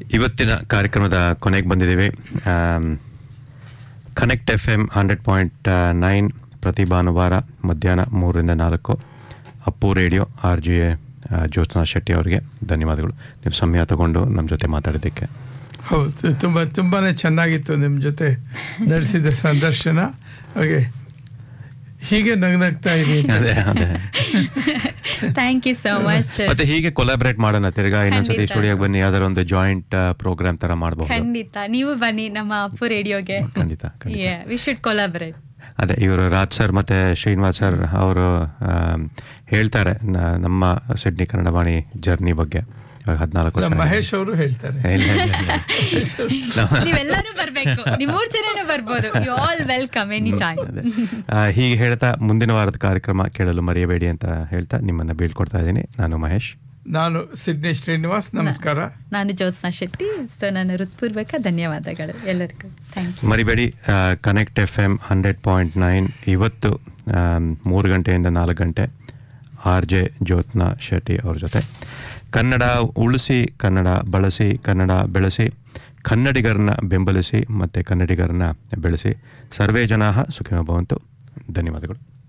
ಇವತ್ತಿನ ಕಾರ್ಯಕ್ರಮದ ಕೊನೆಗೆ ಬಂದಿದ್ದೀವಿ connect F M hundred point nine ಪ್ರತಿ ಭಾನುವಾರ ಮಧ್ಯಾಹ್ನ ಮೂರರಿಂದ ನಾಲ್ಕು Appu radio R J A Jyotsna Shetty ಅವರಿಗೆ ಧನ್ಯವಾದಗಳು ನೀವು ಸಮಯ ತಗೊಂಡು ನಮ್ಮ ಜೊತೆ ಮಾತಾಡಿದ್ದಕ್ಕೆ ಹೌದು ತುಂಬ ತುಂಬಾ ಚೆನ್ನಾಗಿತ್ತು ನಿಮ್ಮ ಜೊತೆ ನಡೆಸಿದ ಸಂದರ್ಶನ ಹಾಗೆ ಹೀಗೆ ನಗ್ನಗ್ತಾ ಇರಿ ಅದೇ ಅದೇ ಥ್ಯಾಂಕ್ ಯು ಸೋ ಮಚ್ ಮತ್ತೆ ಹೀಗೆ ಕೊಲಾಬ್ರೇಟ್ ಮಾಡೋಣ ತಿರ್ಗಾ ಇನ್ನೊಂದ್ಸತಿ ಖಂಡಿತ. ಸ್ಟುಡಿಯೋಗೆ ಬನ್ನಿ ಯಾವ್ದಾರ ಒಂದು ಜಾಯಿಂಟ್ ಪ್ರೋಗ್ರಾಮ್ ತರ ಮಾಡಬಹುದು ಖಂಡಿತ ನೀವು ಬನ್ನಿ ನಮ್ಮ ಅಪ್ಪು ರೇಡಿಯೋಗೆ ಖಂಡಿತ ಖಂಡಿತ ವಿ ಶುಡ್ ಕೊಲಾಬರೇಟ್ ಅದೇ ಇವರು ರಾಜ್ ಸರ್ ಮತ್ತೆ ಶ್ರೀನಿವಾಸ್ ಸರ್ ಅವರು ಹೇಳ್ತಾರೆ ನ- ನಮ್ಮ ಸಿಡ್ನಿ ಕನ್ನಡ ವಾಣಿ ಜರ್ನಿ ಬಗ್ಗೆ ಇವಾಗ ಹದಿನಾಲ್ಕು ವರ್ಷ ನಮ್ಮ ಮಹೇಶ್ ಅವರು ಹೇಳ್ತಾರೆ ಇಲ್ಲ, ಇಲ್ಲ, ಇಲ್ಲ. ನಮ್ಮ- ನೀವೆಲ್ಲರೂ ಬರ್ಬೇಕು ನೀವು ಮೂರ್ ಜನನೂ ಬರ್ಬೋದು you all welcome any time ಅದೇ. ಆ, ಹೀಗೆ ಹೇಳ್ತಾ ಮುಂದಿನ ವಾರದ ಕಾರ್ಯಕ್ರಮ ಕೇಳಲು ಮರೆಯಬೇಡಿ ಅಂತ ಹೇಳ್ತಾ ನಿಮ್ಮನ್ನ ಬೀಳ್ಕೊಡ್ತಾ ಇದ್ದೀನಿ ನಾನು ಮಹೇಶ್ ನಾನು ಸಿಡ್ನಿ ಶ್ರೀನಿವಾಸ್ ನಮಸ್ಕಾರ ನಾನು ಜ್ಯೋತ್ಸ್ನಾ ಶೆಟ್ಟಿ ಸೊ ನನ್ನ ಹೃತ್ಪೂರ್ವಕ ಧನ್ಯವಾದಗಳು ಎಲ್ಲರಿಗೂ ಥ್ಯಾಂಕ್ ಯು ಮರಿಬೇಡಿ connect F M hundred point nine ಇವತ್ತು ಆ, ಮೂರು ಗಂಟೆಯಿಂದ ನಾಲ್ಕು ಗಂಟೆ ಆರ್ ಜೆ ಜ್ಯೋತ್ನಾ ಶೆಟ್ಟಿ ಅವ್ರ ಜೊತೆ ಕನ್ನಡ ಉಳಿಸಿ ಕನ್ನಡ ಬಳಸಿ ಕನ್ನಡ ಬೆಳೆಸಿ ಕನ್ನಡಿಗರನ್ನ ಬೆಂಬಲಿಸಿ ಮತ್ತು ಕನ್ನಡಿಗರನ್ನ ಬೆಳೆಸಿ ಸರ್ವೇ ಜನಾಹ ಸುಖಿನೋ ಭವಂತು ಧನ್ಯವಾದಗಳು